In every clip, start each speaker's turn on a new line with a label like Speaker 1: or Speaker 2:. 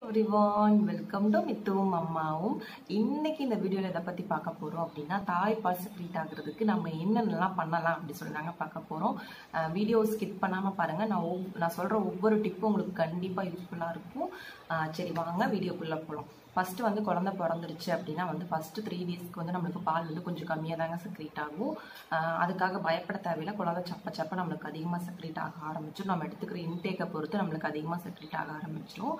Speaker 1: everyone welcome to மித்துவும் அம்மாவும் இன்னைக்கு இந்த வீடியோவில் எதை பற்றி பார்க்க போகிறோம் அப்படின்னா தாய்ப்பால் செக்ரீட் ஆகுறதுக்கு நம்ம என்னென்னலாம் பண்ணலாம் அப்படி சொல்லி நாங்கள் பார்க்க போகிறோம் வீடியோ ஸ்கிப் பண்ணாமல் பாருங்கள் நான் ஒவ் நான் சொல்கிற ஒவ்வொரு டிப்பும் உங்களுக்கு கண்டிப்பாக யூஸ்ஃபுல்லாக இருக்கும் அஹ் சரி வாங்க வீடியோக்குள்ளே போகலாம் ஃபஸ்ட்டு வந்து குழந்தை பிறந்துருச்சு அப்படின்னா வந்து ஃபஸ்ட்டு த்ரீ டேஸ்க்கு வந்து நம்மளுக்கு பால் வந்து கொஞ்சம் கம்மியாக தாங்க செக்ரீட் ஆகும் அஹ் அதுக்காக பயப்பட தேவையில்லை குழந்தை சப்ப சப்ப நம்மளுக்கு அதிகமாக செக்ரீட் ஆக ஆரம்பிச்சிடும் நம்ம எடுத்துக்கிற இன்டேக்கை பொறுத்து நம்மளுக்கு அதிகமாக செக்ரீட் ஆக ஆரம்பிச்சிடும்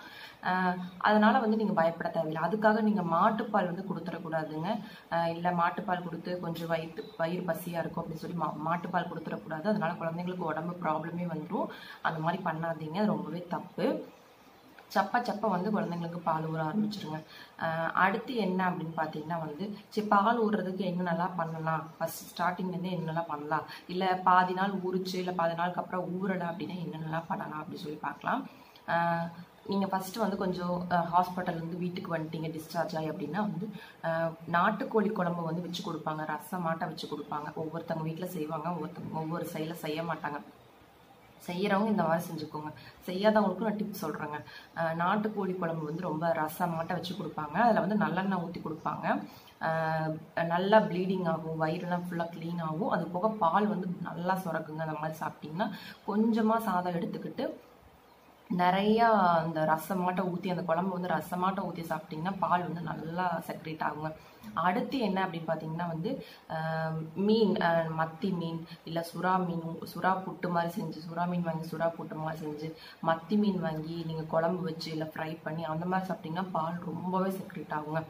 Speaker 1: அதனால் வந்து நீங்கள் பயப்பட தேவையில்லை அதுக்காக நீங்கள் மாட்டுப்பால் வந்து கொடுத்துடக்கூடாதுங்க இல்லை மாட்டுப்பால் கொடுத்து கொஞ்சம் வயிற்று வயிறு பசியாக இருக்கும் அப்படின்னு சொல்லி மா மாட்டுப்பால் கொடுத்துடக்கூடாது அதனால குழந்தைங்களுக்கு உடம்பு ப்ராப்ளமே வந்துடும் அந்த மாதிரி பண்ணாதீங்க அது ரொம்பவே தப்பு சப்ப சப்ப வந்து குழந்தைங்களுக்கு பால் ஊற ஆரம்பிச்சிருங்க ஆஹ் அடுத்து என்ன அப்படின்னு பார்த்தீங்கன்னா வந்து சரி பால் ஊறுறதுக்கு என்னென்னலாம் பண்ணலாம் ஃபஸ்ட் ஸ்டார்டிங்லேருந்து என்னென்னலாம் பண்ணலாம் இல்லை பாதி நாள் ஊறிச்சு இல்லை பாதி நாளுக்கு அப்புறம் ஊறலை அப்படின்னா என்னென்னலாம் பண்ணலாம் அப்படின்னு சொல்லி பார்க்கலாம் நீங்கள் ஃபஸ்ட்டு வந்து கொஞ்சம் ஹாஸ்பிட்டல்லேருந்து வீட்டுக்கு வந்துட்டீங்க டிஸ்சார்ஜ் ஆகி அப்படின்னா வந்து ஆஹ் நாட்டுக்கோழி குழம்பு வந்து வச்சு கொடுப்பாங்க ரசமாட்டை வச்சு கொடுப்பாங்க ஒவ்வொருத்தவங்க வீட்டில் செய்வாங்க ஒவ்வொருத்தவங்க ஒவ்வொரு சைடில் செய்ய மாட்டாங்க செய்கிறவங்க இந்த மாதிரி செஞ்சுக்கோங்க செய்யாதவங்களுக்கும் நான் டிப்ஸ் சொல்கிறேங்க நாட்டுக்கோழி குழம்பு வந்து ரொம்ப ரசமாட்ட வச்சு கொடுப்பாங்க அதில் வந்து நல்லெண்ணெய் ஊற்றி கொடுப்பாங்க அஹ் நல்லா ப்ளீடிங் ஆகும் வயிறுலாம் ஃபுல்லாக க்ளீன் ஆகும் அது போக பால் வந்து நல்லா சுரக்குங்க அந்த மாதிரி சாப்பிட்டிங்கன்னா கொஞ்சமாக சாதம் எடுத்துக்கிட்டு நிறையா அந்த ரசமாட்டை ஊற்றி அந்த குழம்பு வந்து ரசமாட்டை ஊற்றி சாப்பிட்டிங்கன்னா பால் வந்து நல்லா செக்ரேட் ஆகுங்க அடுத்து என்ன அப்படின்னு பார்த்தீங்கன்னா வந்து ஆஹ் மீன் ஆஹ் மத்தி மீன் இல்லை சுறா மீன் சுறா புட்டு மாதிரி செஞ்சு சுறா மீன் வாங்கி சுறா புட்டு மாதிரி செஞ்சு மத்தி மீன் வாங்கி நீங்கள் குழம்பு வச்சு இல்லை ஃப்ரை பண்ணி அந்த மாதிரி சாப்பிட்டிங்கன்னா பால் ரொம்பவே செக்ரேட் ஆகுங்க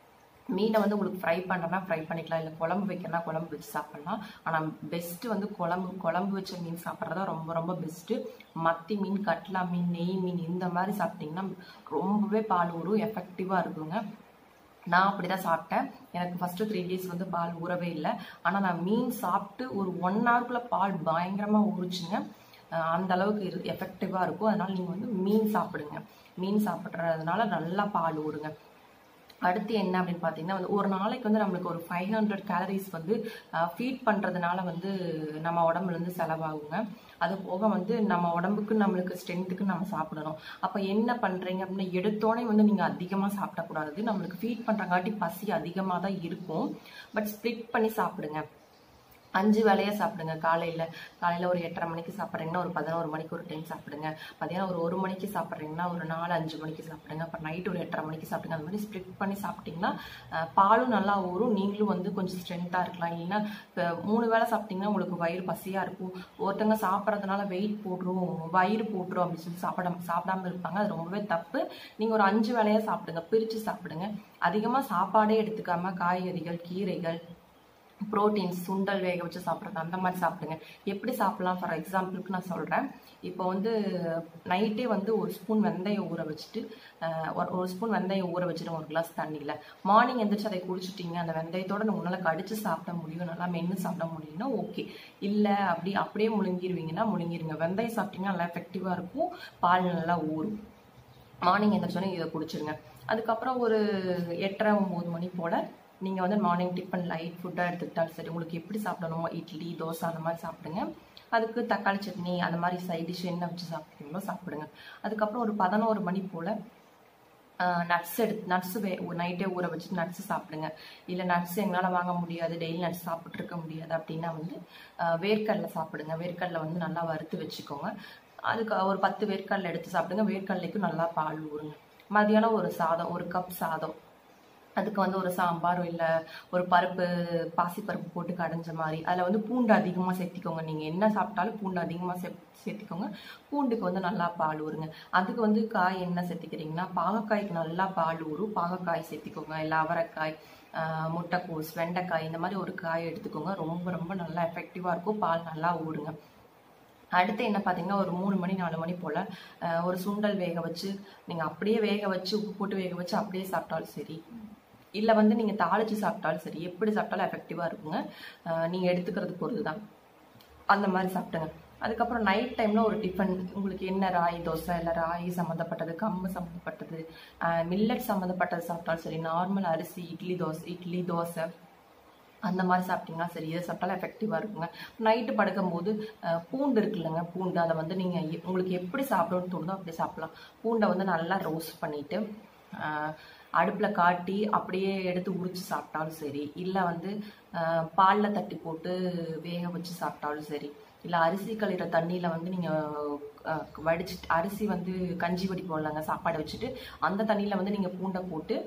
Speaker 1: மீனை வந்து உங்களுக்கு ஃப்ரை பண்ணுறனா ஃப்ரை பண்ணிக்கலாம் இல்லை குழம்பு வைக்கிறனா குழம்பு வச்சு சாப்பிட்லாம் ஆனால் பெஸ்ட்டு வந்து குழம்பு குழம்பு வச்ச மீன் சாப்பிட்றது தான் ரொம்ப ரொம்ப பெஸ்ட்டு மத்தி மீன் கட்லா மீன் நெய் மீன் இந்த மாதிரி சாப்பிட்டிங்கன்னா ரொம்பவே பால் ஊறும் எஃபெக்டிவாக இருக்குங்க நான் அப்படி தான் சாப்பிட்டேன் எனக்கு ஃபஸ்ட்டு த்ரீ டேஸ் வந்து பால் ஊறவே இல்லை ஆனால் நான் மீன் சாப்பிட்டு ஒரு ஒன் ஹவருக்குள்ளே பால் பயங்கரமாக ஊறிச்சுங்க அஹ் அந்த அளவுக்கு எஃபெக்டிவாக இருக்கும் அதனால் நீங்கள் வந்து மீன் சாப்பிடுங்க மீன் சாப்பிட்றதுனால நல்லா பால் ஊறுங்க அடுத்து என்ன அப்படின்னு பார்த்தீங்கன்னா வந்து ஒரு நாளைக்கு வந்து நம்மளுக்கு ஒரு ஃபைவ் ஹண்ட்ரட் கேலரிஸ் வந்து ஃபீட் பண்ணுறதுனால வந்து நம்ம உடம்புல இருந்து செலவாகுங்க அது போக வந்து நம்ம உடம்புக்கு நம்மளுக்கு ஸ்ட்ரென்த்துக்கு நம்ம சாப்பிடணும் அப்போ என்ன பண்ணுறீங்க அப்படின்னா எடுத்தோடனே வந்து நீங்கள் அதிகமாக சாப்பிடக்கூடாது நம்மளுக்கு ஃபீட் பண்ணுறங்காட்டி பசி அதிகமாக தான் இருக்கும் பட் ஸ்ப்ளிட் பண்ணி சாப்பிடுங்க அஞ்சு வேலையா சாப்பிடுங்க காலையில் காலையில் ஒரு எட்டரை மணிக்கு சாப்பிட்றீங்கன்னா ஒரு பதினோரு மணிக்கு ஒரு டைம் சாப்பிடுங்க மதியானம் ஒரு ஒரு மணிக்கு சாப்பிட்றீங்கன்னா ஒரு நாலு அஞ்சு மணிக்கு சாப்பிடுங்க அப்புறம் நைட் ஒரு எட்டரை மணிக்கு சாப்பிடுங்க அந்த மாதிரி ஸ்ப்ளிட் பண்ணி சாப்பிட்டிங்கன்னா அஹ், பாலும் நல்லா ஊறும் நீங்களும் வந்து கொஞ்சம் ஸ்ட்ரென்த்தாக இருக்கலாம் இல்லைன்னா இப்போ மூணு வேளை சாப்பிட்டிங்கன்னா உங்களுக்கு வயிறு பசியாக இருக்கும் ஒருத்தங்க சாப்பிட்றதுனால வெயிட் போட்டுரும் வயிறு போட்டுரும் அப்படின்னு சொல்லி சாப்பிட சாப்பிடாம இருப்பாங்க அது ரொம்பவே தப்பு நீங்கள் ஒரு அஞ்சு வேலையா சாப்பிடுங்க பிரித்து சாப்பிடுங்க அதிகமாக சாப்பாடே எடுத்துக்காம காய்கறிகள் கீரைகள் ப்ரோட்டீன்ஸ் சுண்டல் வேக வச்சு சாப்பிட்றது அந்த மாதிரி சாப்பிடுங்க எப்படி சாப்பிடலாம் ஃபார் எக்ஸாம்பிளுக்கு நான் சொல்கிறேன் இப்போ வந்து நைட்டே வந்து ஒரு ஸ்பூன் வெந்தயம் ஊற வச்சுட்டு அஹ், ஒரு ஒரு ஸ்பூன் வெந்தயம் ஊற வச்சுட்டு ஒரு கிளாஸ் தண்ணியில் மார்னிங் எந்திரிச்சு அதை குடிச்சிட்டிங்க அந்த வெந்தயத்தோட உங்களால் கடிச்சு சாப்பிட முடியும் நல்லா மென்று சாப்பிட முடியும்னா ஓகே இல்லை அப்படி அப்படியே முழுங்கிருவீங்கன்னா முழுங்கிருங்க வெந்தயம் சாப்பிட்டீங்கன்னா நல்லா எஃபெக்டிவாக இருக்கும் பால் நல்லா ஊறும் மார்னிங் எந்திரிச்சோன்னே இதை குடிச்சிருங்க அதுக்கப்புறம் ஒரு எட்டரை ஒம்பது மணி போல் நீங்கள் வந்து மார்னிங் டிஃபன் லைட் ஃபுட்டாக எடுத்துக்கிட்டாலும் சரி உங்களுக்கு எப்படி சாப்பிடணுமோ இட்லி தோசை அந்த மாதிரி சாப்பிடுங்க அதுக்கு தக்காளி சட்னி அந்த மாதிரி சைட் டிஷ் என்ன வச்சு சாப்பிட்றீங்களோ சாப்பிடுங்க அதுக்கப்புறம் ஒரு பதினோரு மணி போல் நட்ஸ் எடுத்து நட்ஸ் வே நைட்டே ஊற வச்சுட்டு நட்ஸ் சாப்பிடுங்க இல்லை நட்ஸ் எங்களால் வாங்க முடியாது டெய்லி நட்ஸ் சாப்பிட்ருக்க முடியாது அப்படின்னா வந்து ஆஹ் வேர்க்கடலை சாப்பிடுங்க வேர்க்கடலை வந்து நல்லா வறுத்து வச்சுக்கோங்க அதுக்கு ஒரு பத்து வேர்க்கடலை எடுத்து சாப்பிடுங்க வேர்க்கடலைக்கும் நல்லா பால் ஊறுங்க மதியானம் ஒரு சாதம் ஒரு கப் சாதம் அதுக்கு வந்து ஒரு சாம்பார் இல்லை ஒரு பருப்பு பாசிப்பருப்பு போட்டு கடைஞ்ச மாதிரி அதில் வந்து பூண்டு அதிகமாக சேர்த்திக்கோங்க நீங்கள் என்ன சாப்பிட்டாலும் பூண்டு அதிகமாக சே சேர்த்திக்கோங்க பூண்டுக்கு வந்து நல்லா பால் ஊறுங்க அதுக்கு வந்து காய் என்ன சேர்த்திக்கிறீங்கன்னா பாகக்காய்க்கு நல்லா பால் ஊறும் பாகக்காய் சேர்த்திக்கோங்க இல்லை அவரைக்காய் ஆஹ் முட்டைக்கோஸ் வெண்டைக்காய் இந்த மாதிரி ஒரு காய் எடுத்துக்கோங்க ரொம்ப ரொம்ப நல்லா எஃபெக்டிவாக இருக்கும் பால் நல்லா ஊறுங்க அடுத்து என்ன பார்த்தீங்கன்னா ஒரு மூணு மணி நாலு மணி போல் ஒரு சுண்டல் வேக வச்சு நீங்கள் அப்படியே வேக வச்சு உப்பு போட்டு வேக வச்சு அப்படியே சாப்பிட்டாலும் சரி இல்லை வந்து நீங்கள் தாளிச்சு சாப்பிட்டாலும் சரி எப்படி சாப்பிட்டாலும் எஃபெக்டிவாக இருக்குங்க நீங்கள் எடுத்துக்கிறது பொறுத்து தான் அந்த மாதிரி சாப்பிட்டுங்க அதுக்கப்புறம் நைட் டைமில் ஒரு டிஃபன் உங்களுக்கு என்ன ராய் தோசை இல்லை ராகி சம்மந்தப்பட்டது கம்பு சம்மந்தப்பட்டது மில்லட் சம்மந்தப்பட்டது சாப்பிட்டாலும் சரி நார்மல் அரிசி இட்லி தோசை இட்லி தோசை அந்த மாதிரி சாப்பிட்டீங்கன்னா சரி இதை சாப்பிட்டாலும் எஃபெக்டிவாக இருக்குங்க நைட்டு படுக்கும்போது அஹ், பூண்டு இருக்கு இல்லைங்க பூண்டு அதை வந்து நீங்கள் உங்களுக்கு எப்படி சாப்பிடணும்னு தோணுதோ அப்படி சாப்பிடலாம் பூண்டை வந்து நல்லா ரோஸ்ட் பண்ணிவிட்டு அடுப்பில் காட்டி அப்படியே எடுத்து உரிச்சு சாப்பிட்டாலும் சரி இல்லை வந்து பாலில் தட்டி போட்டு வேக வச்சு சாப்பிட்டாலும் சரி இல்லை அரிசி கழிகிற தண்ணியில் வந்து நீங்கள் வடிச்சிட்டு அரிசி வந்து கஞ்சி வடிப்போம் இல்லைங்க சாப்பாடு வச்சுட்டு அந்த தண்ணியில் வந்து நீங்கள் பூண்டை போட்டு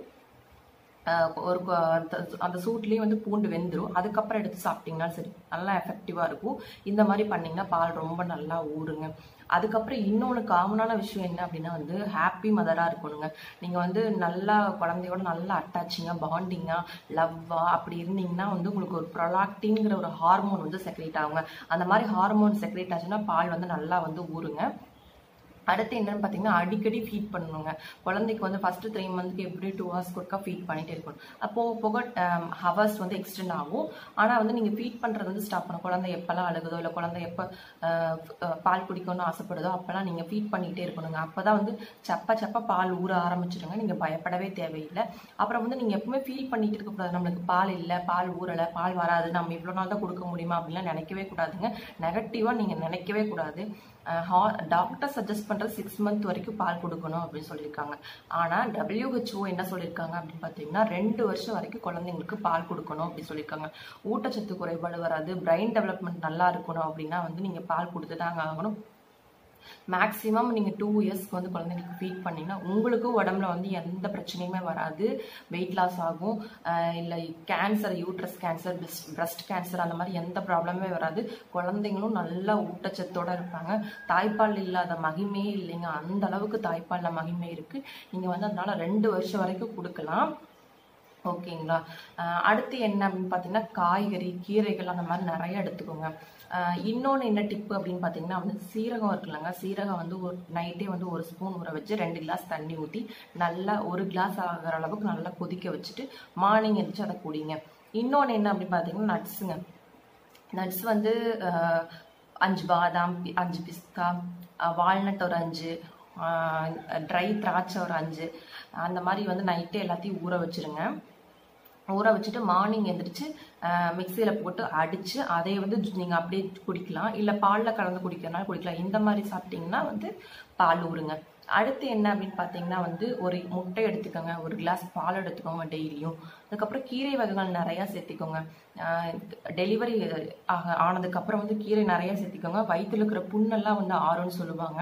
Speaker 1: ஆஹ் ஒரு கொ- அந்த- அந்த சூட்லேயே வந்து பூண்டு வெந்துடும் அதுக்கப்புறம் எடுத்து சாப்பிட்டீங்கன்னா சரி நல்லா எஃபெக்டிவாக இருக்கும் இந்த மாதிரி பண்ணிங்கன்னா பால் ரொம்ப நல்லா ஊறுங்க அதுக்கப்புறம் இன்னொன்று காமனான விஷயம் என்ன அப்படின்னா வந்து ஹாப்பி மதராக இருக்கணுங்க நீங்கள் வந்து நல்லா குழந்தையோட நல்லா அட்டாச்சிங்காக பாண்டிங்காக லவ்வாக அப்படி இருந்தீங்கன்னா வந்து உங்களுக்கு ஒரு ப்ரொலாக்டிங்கிற ஒரு ஹார்மோன் வந்து செக்ரேட் ஆகுங்க அந்த மாதிரி ஹார்மோன் செக்ரேட் ஆச்சுன்னா பால் வந்து நல்லா வந்து ஊறுங்க அடுத்து என்னன்னு பார்த்தீங்கன்னா அடிக்கடி ஃபீட் பண்ணணுங்க குழந்தைக்கு வந்து ஃபர்ஸ்ட் த்ரீ மந்த்க்கு எப்படி டூ ஹவர்ஸ் ஒருக்கா ஃபீட் பண்ணிட்டே இருக்கணும் அப்போ போக ஹவர்ஸ் வந்து எக்ஸ்டெண்ட் ஆகும் ஆனால் வந்து நீங்கள் ஃபீட் பண்ணுறது வந்து ஸ்டாப் பண்ணணும் குழந்தை எப்போல்லாம் அழுகுதோ இல்லை குழந்தை எப்போ பால் குடிக்கணும்னு ஆசைப்படுதோ அப்போல்லாம் நீங்கள் ஃபீட் பண்ணிகிட்டே இருக்கணுங்க அப்போ தான் வந்து சப்ப சப்ப பால் ஊற ஆரம்பிச்சிடுங்க நீங்கள் பயப்படவே தேவையில்லை அப்புறம் வந்து நீங்கள் எப்பவுமே ஃபீல் பண்ணிட்டு இருக்கக்கூடாது நம்மளுக்கு பால் இல்லை பால் ஊறலை பால் வராது நம்ம இவ்வளோ நாள் தான் கொடுக்க முடியுமா அப்படின்லாம் நினைக்கவே கூடாதுங்க நெகட்டிவாக நீங்கள் நினைக்கவே கூடாது டாக்டர் சஜஸ்ட் பண்ணுறது சிக்ஸ் மந்த் வரைக்கும் பால் கொடுக்கணும் அப்படின்னு சொல்லியிருக்காங்க ஆனால் WHO என்ன சொல்லியிருக்காங்க அப்படின்னு பார்த்தீங்கன்னா ரெண்டு வருஷம் வரைக்கும் குழந்தைங்களுக்கு பால் கொடுக்கணும் அப்படின்னு சொல்லியிருக்காங்க ஊட்டச்சத்து குறைபாடு வராது பிரெயின் டெவலப்மெண்ட் நல்லா இருக்கணும் அப்படின்னா வந்து நீங்கள் பால் கொடுத்து தாங்க ஆகணும் மேக்ஸிமம் நீங்கள் டூ இயர்ஸ்க்கு வந்து குழந்தைங்களுக்கு ஃபீட் பண்ணீங்கன்னா உங்களுக்கு உடம்புல வந்து எந்த பிரச்சனையுமே வராது வெயிட் லாஸ் ஆகும் இல்லை cancer uterus cancer breast cancer அந்த மாதிரி எந்த ப்ராப்ளமே வராது குழந்தைங்களும் நல்லா ஊட்டச்சத்தோட இருப்பாங்க தாய்ப்பால் இல்லாத மகிமையே இல்லைங்க அந்த அளவுக்கு தாய்ப்பாலில் மகிமை இருக்குது நீங்கள் வந்து அதனால ரெண்டு வருஷம் வரைக்கும் கொடுக்கலாம் ஓகேங்களா அஹ் அடுத்து என்ன அப்படின்னு பார்த்தீங்கன்னா காய்கறி கீரைகள் அந்த மாதிரி நிறைய எடுத்துக்கோங்க இன்னொன்று என்ன டிப்பு அப்படின்னு பார்த்தீங்கன்னா வந்து சீரகம் இருக்குல்லங்க சீரகம் வந்து ஒரு நைட்டே வந்து ஒரு ஸ்பூன் ஊற வச்சு ரெண்டு கிளாஸ் தண்ணி ஊற்றி நல்லா ஒரு கிளாஸ் ஆகிற அளவுக்கு நல்லா கொதிக்க வச்சுட்டு மார்னிங் எழுந்துச்சு அதை குடிங்க இன்னொன்று என்ன அப்படின்னு பார்த்தீங்கன்னா நட்ஸுங்க நட்ஸ் வந்து அஹ், அஞ்சு பாதாம் பி- அஞ்சு பிஸ்தா வால்நட் ஒரு அஞ்சு ட்ரை திராட்சை ஒரு அஞ்சு அந்த மாதிரி வந்து நைட்டே எல்லாத்தையும் ஊற வச்சிருங்க ஊற வச்சுட்டு மார்னிங் எந்திரிச்சு மிக்சியில் போட்டு அடித்து அதை வந்து நீங்கள் அப்படியே குடிக்கலாம் இல்லை பாலில் கலந்து குடிக்கிறனால குடிக்கலாம் இந்த மாதிரி சாப்பிட்டீங்கன்னா வந்து பால் ஊறுங்க அடுத்து என்ன அப்படின்னு பார்த்தீங்கன்னா வந்து ஒரு முட்டை எடுத்துக்கோங்க ஒரு கிளாஸ் பால் எடுத்துக்கோங்க டெய்லியும் அதுக்கப்புறம் கீரை வகைகள் நிறையா சேர்த்திக்கோங்க டெலிவரி ஆக ஆனதுக்கப்புறம் வந்து கீரை நிறையா சேர்த்திக்கோங்க வயிற்றுல இருக்கிற புண்ணெல்லாம் வந்து ஆறும்னு சொல்லுவாங்க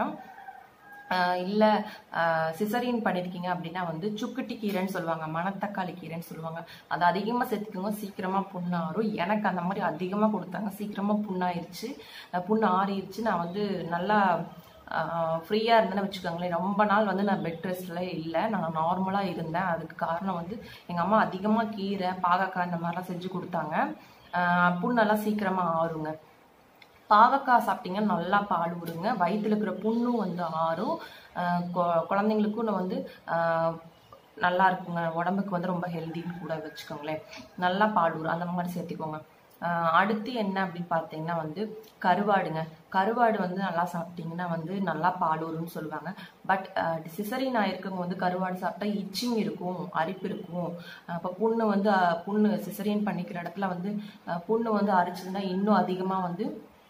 Speaker 1: இல்லை சிசரின் பண்ணியிருக்கீங்க அப்படின்னா வந்து சுக்குட்டி கீரைன்னு சொல்லுவாங்க மணத்தக்காளி கீரைன்னு சொல்லுவாங்க அது அதிகமாக சேர்த்துக்கோங்க சீக்கிரமாக புண்ணாரும் எனக்கு அந்த மாதிரி அதிகமாக கொடுத்தாங்க சீக்கிரமாக புண்ணாயிருச்சு அஹ் புண்ணு ஆறிடுச்சு நான் வந்து நல்லா ஃப்ரீயாக இருந்தேன்னு வச்சுக்கோங்களேன் ரொம்ப நாள் வந்து நான் பெட் ரெஸ்ட்ல இல்லை நான் நார்மலாக இருந்தேன் அதுக்கு காரணம் வந்து எங்கள் அம்மா அதிகமாக கீரை பாகக்காய் இந்த மாதிரிலாம் செஞ்சு கொடுத்தாங்க அஹ் புண்ணெல்லாம் சீக்கிரமாக ஆறுங்க பாவக்காய் சாப்பிட்டீங்கன்னா நல்லா பால் விடுங்க வயிற்றுல இருக்கிற புண்ணும் வந்து ஆறும் ஆஹ் கொ- குழந்தைங்களுக்கும் நான் வந்து ஆஹ் நல்லா இருக்குங்க உடம்புக்கு வந்து ரொம்ப ஹெல்தின்னு கூட வச்சுக்கோங்களேன் நல்லா பால் ஊறும் அந்த மாதிரி சேர்த்துக்கோங்க ஆஹ் அடுத்து என்ன அப்படின்னு பார்த்தீங்கன்னா வந்து கருவாடுங்க கருவாடு வந்து நல்லா சாப்பிட்டீங்கன்னா வந்து நல்லா பாலூருன்னு சொல்லுவாங்க பட் சிசரின் ஆயிருக்கவங்க வந்து கருவாடு சாப்பிட்டா இச்சிங் இருக்கும் அரிப்பு இருக்கும் அப்போ புண்ணு வந்து ஆஹ் புண்ணு சிசரியன் பண்ணிக்கிற இடத்துல வந்து ஆஹ் புண்ணு வந்து அரிச்சதுன்னா இன்னும் அதிகமாக வந்து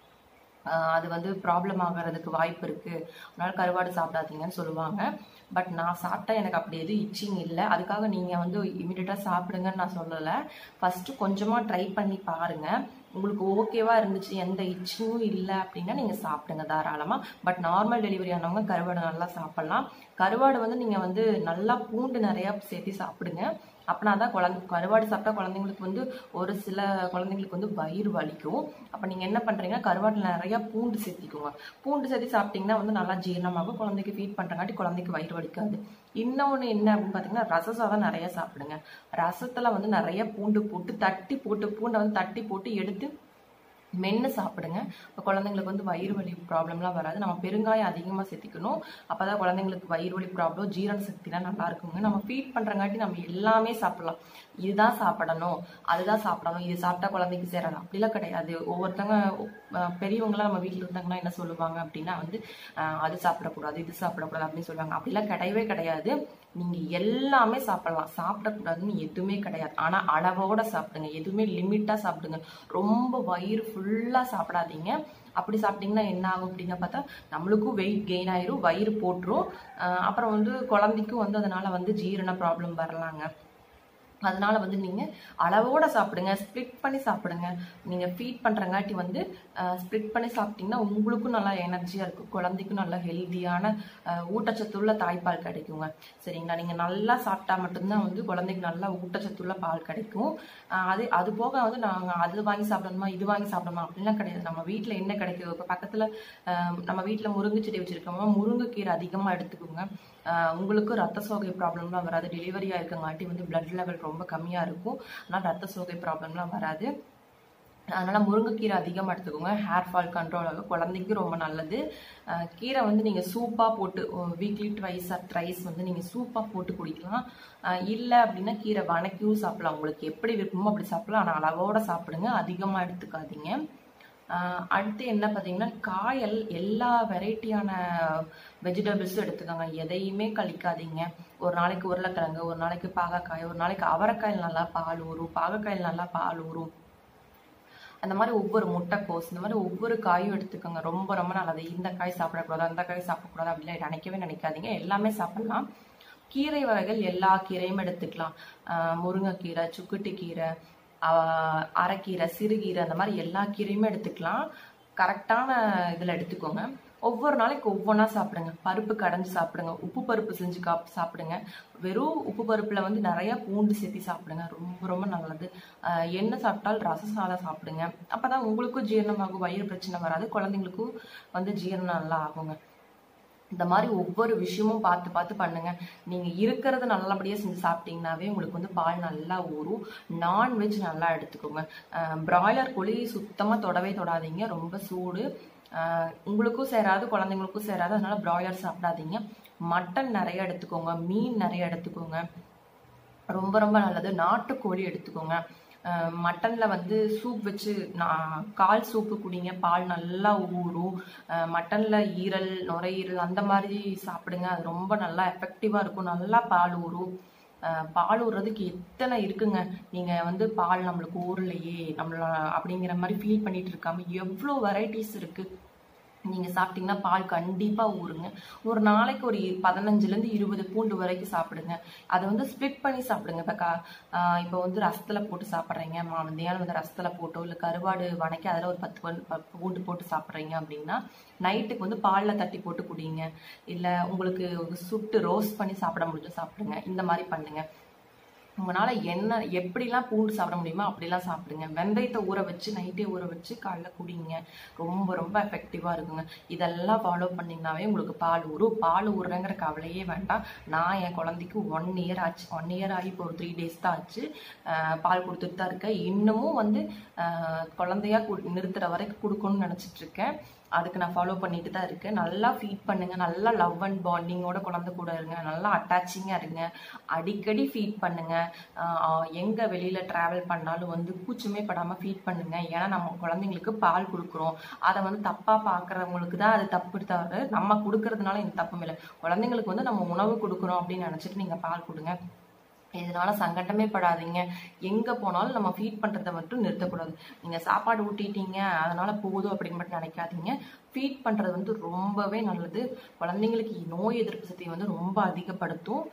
Speaker 1: ஆஹ் அது வந்து ப்ராப்ளம் ஆகிறதுக்கு வாய்ப்பு இருக்குது அதனால கருவாடு சாப்பிடாதீங்கன்னு சொல்லுவாங்க பட் நான் சாப்பிட்டா எனக்கு அப்படி எதுவும் இச்சிங் இல்லை அதுக்காக நீங்கள் வந்து இமீடியட்டாக சாப்பிடுங்கன்னு நான் சொல்லலை ஃபஸ்ட்டு கொஞ்சமாக ட்ரை பண்ணி பாருங்கள் உங்களுக்கு ஓகேவா இருந்துச்சு எந்த இச்சிங்கும் இல்லை அப்படின்னா நீங்கள் சாப்பிடுங்க தாராளமாக பட் நார்மல் டெலிவரி ஆனவங்க கருவாடு நல்லா சாப்பிட்லாம் கருவாடு வந்து நீங்கள் வந்து நல்லா பூண்டு நிறையா சேர்த்து சாப்பிடுங்க அப்படின்னா தான் குழந்தை கருவாடு சாப்பிட்டா குழந்தைங்களுக்கு வந்து ஒரு சில குழந்தைங்களுக்கு வந்து வயிறு வலிக்கும் அப்போ நீங்கள் என்ன பண்ணுறீங்கன்னா கருவாட்டில் நிறையா பூண்டு சேர்த்திக்கோங்க பூண்டு சேர்த்து சாப்பிட்டீங்கன்னா வந்து நல்லா ஜீரணமாகும் குழந்தைக்கு ஃபீட் பண்ணுறங்காட்டி குழந்தைக்கு வயிறு வலிக்காது இன்னொன்று என்ன அப்படின்னு பார்த்தீங்கன்னா ரச சாதம் நிறைய சாப்பிடுங்க ரசத்தில் வந்து நிறைய பூண்டு போட்டு தட்டி போட்டு பூண்டை வந்து தட்டி போட்டு எடுத்து மென்று சாப்பிடுங்க இப்போ குழந்தைங்களுக்கு வந்து வயிறு வலி ப்ராப்ளம்லாம் வராது நம்ம பெருங்காயம் அதிகமாக சேர்த்திக்கணும் அப்போ தான் குழந்தைங்களுக்கு வயிறு வலி ப்ராப்ளம் ஜீரண சக்திலாம் நல்லா இருக்குங்க நம்ம ஃபீட் பண்ணுறங்காட்டி நம்ம எல்லாமே சாப்பிடலாம் இதுதான் சாப்பிடணும் அதுதான் சாப்பிடணும் இது சாப்பிட்டா குழந்தைக்கு சேராது அப்படிலாம் கிடையாது ஒவ்வொருத்தவங்க அஹ், பெரியவங்களாம் நம்ம வீட்டில் இருந்தாங்கன்னா என்ன சொல்லுவாங்க அப்படின்னா வந்து அஹ், அது சாப்பிடக்கூடாது இது சாப்பிடக்கூடாது அப்படின்னு சொல்லுவாங்க அப்படிலாம் கிடையவே கிடையாது நீங்கள் எல்லாமே சாப்பிடலாம் சாப்பிடக்கூடாதுன்னு எதுவுமே கிடையாது ஆனால் அளவோட சாப்பிடுங்க எதுவுமே லிமிட்டாக சாப்பிடுங்க ரொம்ப வயிறு ஃபுல்லாக சாப்பிடாதீங்க அப்படி சாப்பிட்டீங்கன்னா என்ன ஆகும் அப்படின்னு பார்த்தா நம்மளுக்கும் வெயிட் கெயின் ஆயிரும் வயிறு போட்டுரும் அஹ் அப்புறம் வந்து குழந்தைக்கும் வந்து அதனால வந்து ஜீரண ப்ராப்ளம் வரலாங்க அதனால வந்து நீங்கள் அளவோட சாப்பிடுங்க ஸ்ப்ளிட் பண்ணி சாப்பிடுங்க நீங்கள் ஃபீட் பண்ணுறங்காட்டி வந்து ஸ்ப்ளிட் பண்ணி சாப்பிட்டீங்கன்னா உங்களுக்கும் நல்லா எனர்ஜியாக இருக்கும் குழந்தைக்கும் நல்லா ஹெல்த்தியான ஊட்டச்சத்துள்ள தாய்ப்பால் கிடைக்குங்க சரிங்களா நீங்கள் நல்லா சாப்பிட்டா மட்டும்தான் வந்து குழந்தைக்கு நல்லா ஊட்டச்சத்துள்ள பால் கிடைக்கும் அஹ் அது அது போக வந்து நாங்கள் அது வாங்கி சாப்பிடணுமா இது வாங்கி சாப்பிடணுமா அப்படிலாம் கிடையாது நம்ம வீட்டில் என்ன கிடைக்குது இப்போ பக்கத்தில் நம்ம வீட்டில் முருங்கை செடி வச்சுருக்கோமா முருங்கைக்கீரை அதிகமாக எடுத்துக்கோங்க அஹ் உங்களுக்கு ரத்த சோகை ப்ராப்ளம்லாம் வராது டெலிவரி ஆயிருக்கங்காட்டி வந்து பிளட் லெவல் ரொம்ப கம்மியாக இருக்கும் ஆனால் ரத்த சோகை ப்ராப்ளம்லாம் வராது அதனால் முருங்கைக்கீரை அதிகமாக எடுத்துக்கோங்க ஹேர் ஃபால் கண்ட்ரோல் ஆகும் குழந்தைக்கு ரொம்ப நல்லது அஹ் கீரை வந்து நீங்கள் சூப்பாக போட்டு வீக்லி ட்வைஸ் ஆர் த்ரைஸ் வந்து நீங்கள் சூப்பாக போட்டு குடிக்கலாம் இல்லை அப்படின்னா கீரை வணக்கியும் சாப்பிடலாம் உங்களுக்கு எப்படி விருப்பமோ அப்படி சாப்பிடலாம் ஆனால் அளவோட சாப்பிடுங்க அதிகமாக எடுத்துக்காதீங்க ஆஹ் அடுத்து என்ன பார்த்தீங்கன்னா காயல் எல்லா வெரைட்டியான வெஜிடபிள்ஸும் எடுத்துக்கோங்க எதையுமே கழிக்காதீங்க ஒரு நாளைக்கு உருளைக்கிழங்கு ஒரு நாளைக்கு பாகக்காய் ஒரு நாளைக்கு அவரைக்காயில் நல்லா பால் ஊறும் பாகக்காயில் நல்லா பால் ஊறும் அந்த மாதிரி ஒவ்வொரு முட்டைக்கோஸ் இந்த மாதிரி ஒவ்வொரு காயும் எடுத்துக்கோங்க ரொம்ப ரொம்ப நல்லது இந்த காய் சாப்பிடக்கூடாது அந்த காய் சாப்பிடக்கூடாது அப்படிலாம் நினைக்கவே நினைக்காதீங்க எல்லாமே சாப்பிடலாம் கீரை வகைகள் எல்லா கீரையும் எடுத்துக்கலாம் ஆஹ் முருங்கைக்கீரை சுக்குட்டி கீரை ஆஹ் அரைக்கீரை சிறுகீரை அந்த மாதிரி எல்லா கீரையுமே எடுத்துக்கலாம் கரெக்டான இதில் எடுத்துக்கோங்க ஒவ்வொரு நாளைக்கு ஒவ்வொன்றா சாப்பிடுங்க பருப்பு கடைஞ்சி சாப்பிடுங்க உப்பு பருப்பு செஞ்சு காப் சாப்பிடுங்க வெறும் உப்பு பருப்பில் வந்து நிறைய பூண்டு சேர்த்து சாப்பிடுங்க ரொம்ப ரொம்ப நல்லது ஆஹ் எண்ணெய் சாப்பிட்டால் ரச சாதம் சாப்பிடுங்க அப்போ தான் உங்களுக்கும் ஜீரணமாகும் வயிறு பிரச்சனை வராது குழந்தைங்களுக்கும் வந்து ஜீரணம் நல்லா ஆகுங்க இந்த மாதிரி ஒவ்வொரு விஷயமும் பார்த்து பார்த்து பண்ணுங்க நீங்க இருக்கிறத நல்லபடியா செஞ்சு சாப்பிட்டீங்கன்னாவே உங்களுக்கு வந்து பால் நல்லா ஊறும் நான்வெஜ் நல்லா எடுத்துக்கோங்க பிராய்லர் கோழி சுத்தமா தொடவே தொடாதீங்க ரொம்ப சூடு ஆஹ் உங்களுக்கும் சேராது குழந்தைங்களுக்கும் சேராது அதனால பிராய்லர் சாப்பிடாதீங்க மட்டன் நிறைய எடுத்துக்கோங்க மீன் நிறைய எடுத்துக்கோங்க ரொம்ப ரொம்ப நல்லது நாட்டுக்கோழி எடுத்துக்கோங்க அஹ் மட்டன்ல வந்து சூப் வச்சு நான் கால் சூப்பு குடிங்க பால் நல்லா ஊறும் அஹ் மட்டன்ல ஈரல் நுரையீரல் அந்த மாதிரி சாப்பிடுங்க அது ரொம்ப நல்லா எஃபெக்டிவா இருக்கும் நல்லா பால் ஊறும் அஹ் பால் ஊறுறதுக்கு எத்தனை இருக்குங்க நீங்க வந்து பால் நம்மளுக்கு ஊறலையே நம்மள அப்படிங்கிற மாதிரி ஃபீல் பண்ணிட்டு இருக்காம எவ்வளோ வெரைட்டிஸ் இருக்கு நீங்கள் சாப்பிட்டீங்கன்னா பால் கண்டிப்பாக ஊறுங்க ஒரு நாளைக்கு ஒரு இ- பதினஞ்சுலேருந்து இருபது பூண்டு வரைக்கும் சாப்பிடுங்க அதை வந்து ஸ்ப்ளிட் பண்ணி சாப்பிடுங்க இப்போ கா இப்போ வந்து ரசத்தில் போட்டு சாப்பிட்றீங்க மத்தியானம் வந்து ரசத்தில் போட்டோ இல்லை கருவாடு வணக்கி அதில் ஒரு பத்து பன்- ப- பூண்டு போட்டு சாப்பிட்றீங்க அப்படின்னா நைட்டுக்கு வந்து பாலில் தட்டி போட்டு குடிங்க இல்லை உங்களுக்கு சுட்டு ரோஸ்ட் பண்ணி சாப்பிட முடிஞ்சு சாப்பிடுங்க இந்த மாதிரி பண்ணுங்க உங்களால என்ன எப்படிலாம் பூண்டு சாப்பிட முடியுமோ அப்படிலாம் சாப்பிடுங்க வெந்தயத்தை ஊற வச்சு நைட்டே ஊற வச்சு காலைல குடிங்க ரொம்ப ரொம்ப எஃபெக்டிவா இருக்குங்க இதெல்லாம் ஃபாலோ பண்ணீங்கன்னாவே உங்களுக்கு பால் ஊறும் பால் ஊறுறங்கிற கவலையே வேண்டாம் நான் என் குழந்தைக்கு ஒன் இயர் ஆச்சு ஒன் இயர் ஆகி இப்போ ஒரு த்ரீ டேஸ் தான் ஆச்சு ஆஹ் பால் கொடுத்துட்டு தான் இருக்கேன் இன்னமும் வந்து ஆஹ் குழந்தையா கு- நிறுத்துற வரைக்கும் கொடுக்கணும்னு நினைச்சிட்டு இருக்கேன் அதுக்கு நான் ஃபாலோ பண்ணிட்டு தான் இருக்கேன் நல்லா ஃபீட் பண்ணுங்க நல்லா லவ் அண்ட் பாண்டிங்கோட குழந்தை கூட இருங்க நல்லா அட்டாச்சிங்காக இருங்க அடிக்கடி ஃபீட் பண்ணுங்க ஆஹ் எங்க வெளியில டிராவல் பண்ணாலும் வந்து கூச்சமே படாம ஃபீட் பண்ணுங்க ஏன்னா நம்ம குழந்தைங்களுக்கு பால் கொடுக்குறோம் அதை வந்து தப்பா பாக்குறவங்களுக்கு தான் அது தப்பு தவிர நம்ம கொடுக்கறதுனால இந்த தப்பும் இல்லை குழந்தைங்களுக்கு வந்து நம்ம உணவு கொடுக்குறோம் அப்படின்னு நினைச்சிட்டு நீங்க பால் கொடுங்க இதனால சங்கட்டமே படாதீங்க எங்க போனாலும் நம்ம ஃபீட் பண்றதை மட்டும் நிறுத்தக்கூடாது நீங்க சாப்பாடு ஊட்டிட்டீங்க அதனால போதும் அப்படின்னு மட்டும் நினைக்காதீங்க ஃபீட் பண்றது வந்து ரொம்பவே நல்லது குழந்தைங்களுக்கு நோய் எதிர்ப்பு சக்தியை வந்து ரொம்ப அதிகப்படுத்தும்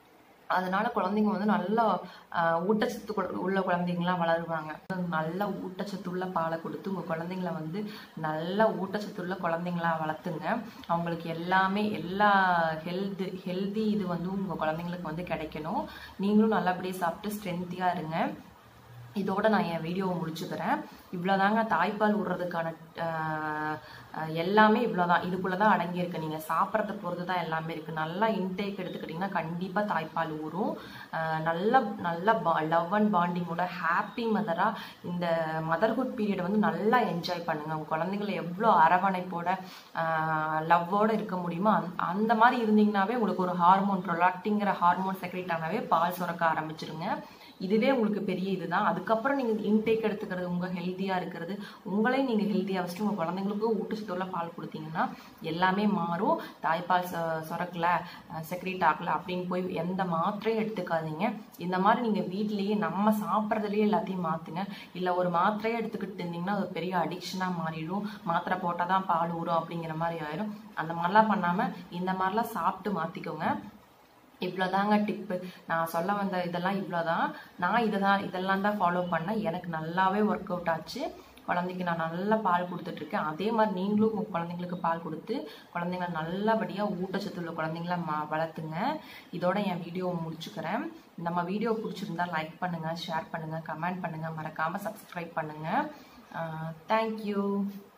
Speaker 1: அதனால குழந்தைங்க வந்து நல்லா ஆஹ், ஊட்டச்சத்து கொடு- உள்ள குழந்தைங்களா வளருவாங்க நல்ல ஊட்டச்சத்துள்ள பாலை கொடுத்து உங்க குழந்தைங்கள வந்து நல்ல ஊட்டச்சத்துள்ள குழந்தைங்களா வளர்த்துங்க அவங்களுக்கு எல்லாமே எல்லா ஹெல்த் ஹெல்தி இது வந்து உங்க குழந்தைங்களுக்கு வந்து கிடைக்கணும் நீங்களும் நல்லபடியா சாப்பிட்டு ஸ்ட்ரென்த்தியா இருங்க இதோட நான் என் வீடியோவை முடிச்சுக்கிறேன் இவ்வளோதாங்க தாய்ப்பால் விடுறதுக்கான ஆஹ், ஆஹ், எல்லாமே இவ்வளோதான் இதுக்குள்ளதான் அடங்கியிருக்கு நீங்கள் சாப்பிட்றத பொறுத்து தான் எல்லாமே இருக்கு நல்லா இன்டேக் எடுத்துக்கிட்டிங்கன்னா கண்டிப்பாக தாய்ப்பால் ஊறும் ஆஹ், நல்ல நல்ல லவ் அண்ட் பாண்டிங்கோட ஹாப்பி மதராக இந்த மதர்ஹுட் பீரியட் வந்து நல்லா என்ஜாய் பண்ணுங்க உங்க குழந்தைங்களை எவ்வளோ அரவணைப்போட லவ்வோட இருக்க முடியுமோ அந்த- அந்த மாதிரி இருந்தீங்கன்னாவே உங்களுக்கு ஒரு ஹார்மோன் ப்ரொலாக்டிங்கிற ஹார்மோன் செக்ரேட் ஆனாவே பால் சுரக்க ஆரம்பிச்சிருங்க இதுவே உங்களுக்கு பெரிய இதுதான் அதுக்கப்புறம் நீங்க இன்டேக் எடுத்துக்கிறது உங்க ஹெல்த் ஹெல்த்தியாக இருக்கிறது உங்களையும் நீங்கள் ஹெல்த்தியாக வச்சுட்டு உங்கள் குழந்தைங்களுக்கும் ஊட்டச்சத்துள்ள பால் கொடுத்தீங்கன்னா எல்லாமே மாறும் தாய்ப்பால் சொ சுரக்கல செக்ரேட் ஆகல அப்படின்னு போய் எந்த மாத்திரையும் எடுத்துக்காதீங்க இந்த மாதிரி நீங்கள் வீட்லேயே நம்ம சாப்பிட்றதுலேயே எல்லாத்தையும் மாற்றுங்க இல்லை ஒரு மாத்திரையே எடுத்துக்கிட்டு இருந்தீங்கன்னா அது பெரிய அடிக்ஷனாக மாறிடும் மாத்திரை போட்டால் தான் பால் ஊறும் அப்படிங்கிற மாதிரி ஆயிடும் அந்த மாதிரிலாம் பண்ணாமல் இந்த மாதிரிலாம் சாப்பிட்டு மாற்றிக்கோங்க இவ்வளோதாங்க டிப்பு நான் சொல்ல வந்த இதெல்லாம் இவ்வளோதான் நான் இதை தான் இதெல்லாம் தான் ஃபாலோ பண்ணேன் எனக்கு நல்லாவே ஒர்க் அவுட் ஆச்சு குழந்தைக்கு நான் நல்லா பால் கொடுத்துட்ருக்கேன் அதே மாதிரி நீங்களும் உங்கள் குழந்தைங்களுக்கு பால் கொடுத்து குழந்தைங்கள நல்லபடியாக ஊட்டச்சத்து உள்ள குழந்தைங்கள மா வளர்த்துங்க இதோட என் வீடியோவை முடிச்சுக்கிறேன் நம்ம வீடியோ பிடிச்சிருந்தா லைக் பண்ணுங்கள் ஷேர் பண்ணுங்கள் கமெண்ட் பண்ணுங்கள் மறக்காமல் சப்ஸ்கிரைப் பண்ணுங்கள் தேங்க்யூ